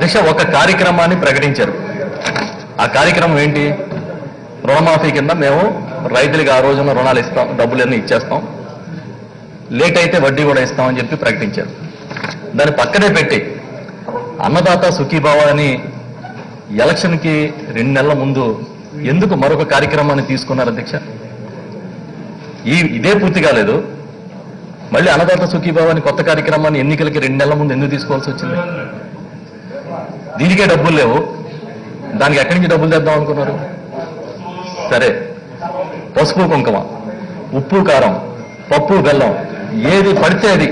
అధ్యక్ష ఒక కార్యక్రమాన్ని ప్రకటించారు ఆ కార్యక్రమం ఏంటి రుణమాఫీ కింద మేము రైతులకు ఆ రోజున రుణాలు ఇస్తాం డబ్బులన్నీ ఇచ్చేస్తాం లేట్ అయితే వడ్డీ కూడా ఇస్తామని చెప్పి ప్రకటించారు దాన్ని పక్కనే పెట్టి అన్నదాత సుఖీభావ అని ఎలక్షన్కి రెండు నెలల ముందు ఎందుకు మరొక కార్యక్రమాన్ని తీసుకున్నారు అధ్యక్ష ఈ ఇదే పూర్తి కాలేదు మళ్ళీ అన్నదాత సుఖీభావ అని కొత్త కార్యక్రమాన్ని ఎన్నికలకి రెండు నెలల ముందు ఎందుకు తీసుకోవాల్సి వచ్చింది దీనికే డబ్బులు లేవు దానికి ఎక్కడి నుంచి డబ్బులు తెద్దాం అనుకున్నారు సరే పసుపు కుంకుమ ఉప్పు కారం పప్పు బెల్లం ఏది పడితే అది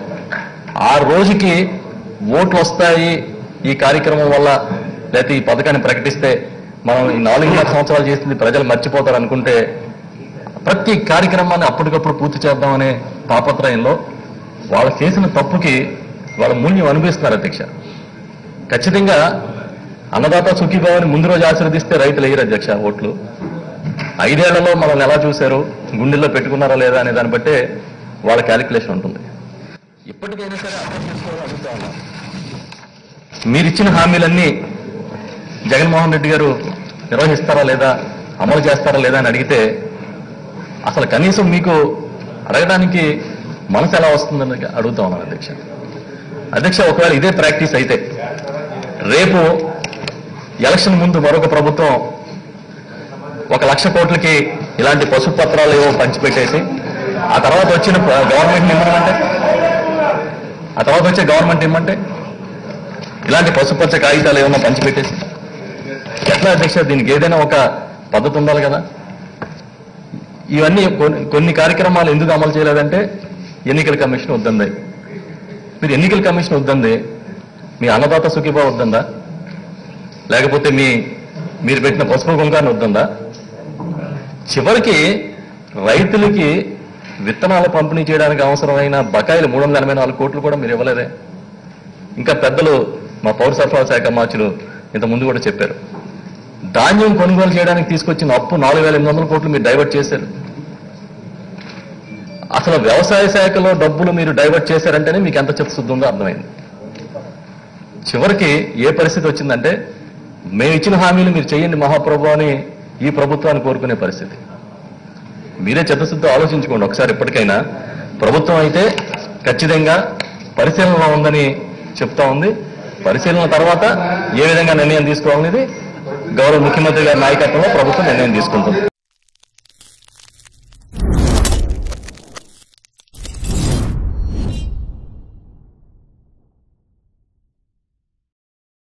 ఆ రోజుకి ఓట్లు వస్తాయి ఈ కార్యక్రమం వల్ల లేకపోతే ఈ పథకాన్ని ప్రకటిస్తే మనం ఈ నాలుగున్నర సంవత్సరాలు చేసింది ప్రజలు మర్చిపోతారు అనుకుంటే ప్రతి కార్యక్రమాన్ని అప్పటికప్పుడు పూర్తి చేద్దామనే తాపత్రయంలో వాళ్ళు చేసిన తప్పుకి వాళ్ళ మూల్యం అనిపిస్తున్నారు అధ్యక్ష ఖచ్చితంగా అన్నదాత సుఖీభావాన్ని ముందు రోజు ఆశీర్వదిస్తే రైతులు వేయరు అధ్యక్ష ఓట్లు ఐదేళ్లలో మనల్ని ఎలా చూశారు గుండెల్లో పెట్టుకున్నారా లేదా అనే దాన్ని బట్టే వాళ్ళ క్యాలిక్యులేషన్ ఉంటుంది ఇప్పటికైనా సరే అర్థం చేసుకోవాలని అడుగుతా ఉన్నాం మీరిచ్చిన హామీలన్నీ జగన్మోహన్ రెడ్డి గారు నిర్వహిస్తారా లేదా అమలు చేస్తారా లేదా అని అడిగితే అసలు కనీసం మీకు అడగడానికి మనసు ఎలా వస్తుందని అడుగుతా ఉన్నాను అధ్యక్ష అధ్యక్ష ఒకవేళ ఇదే ప్రాక్టీస్ అయితే రేపు ఎలక్షన్ ముందు మరొక ప్రభుత్వం ఒక లక్ష కోట్లకి ఇలాంటి పసుపు పత్రాలు ఏవో పంచిపెట్టేసి ఆ తర్వాత వచ్చిన గవర్నమెంట్ ఇమ్మనంటే ఆ తర్వాత వచ్చే గవర్నమెంట్ ఇమ్మంటే ఇలాంటి పసుపచ్చ కాగితాలు ఏమన్నా పంచిపెట్టేసి ఎట్లా అధ్యక్ష దీనికి ఏదైనా ఒక పద్ధతి ఉండాలి కదా ఇవన్నీ కొన్ని- కొన్ని కార్యక్రమాలు ఎందుకు అమలు చేయలేదంటే ఎన్నికల కమిషన్ వద్దంది మీరు ఎన్నికల కమిషన్ వద్దంది మీ అన్నదాత సుఖీభా వద్దందా లేకపోతే మీ మీరు పెట్టిన పసుపు కుంకాన్ని వద్దందా చివరికి రైతులకి విత్తనాలు పంపిణీ చేయడానికి అవసరమైన బకాయిలు మూడు వందల ఎనభై నాలుగు కోట్లు కూడా మీరు ఇవ్వలేదే ఇంకా పెద్దలు మా పౌర సరఫరా శాఖ మార్చులు ఇంత ముందు కూడా చెప్పారు ధాన్యం కొనుగోలు చేయడానికి తీసుకొచ్చిన అప్పు నాలుగు వేల ఎనిమిది వందల కోట్లు మీరు డైవర్ట్ చేశారు అసలు వ్యవసాయ శాఖలో డబ్బులు మీరు డైవర్ట్ చేశారంటేనే మీకు ఎంత చిత్తశుద్ధి ఉందో అర్థమైంది చివరికి ఏ పరిస్థితి వచ్చిందంటే మేము ఇచ్చిన హామీలు మీరు చేయండి మహాప్రభు అని ఈ ప్రభుత్వాన్ని కోరుకునే పరిస్థితి మీరే చిత్తశుద్ధి ఆలోచించుకోండి ఒకసారి ఇప్పటికైనా ప్రభుత్వం అయితే ఖచ్చితంగా పరిశీలనలో ఉందని చెప్తా ఉంది పరిశీలన తర్వాత ఏ విధంగా నిర్ణయం తీసుకోవాలనేది గౌరవ ముఖ్యమంత్రి గారి నాయకత్వంలో ప్రభుత్వం నిర్ణయం తీసుకుంటుంది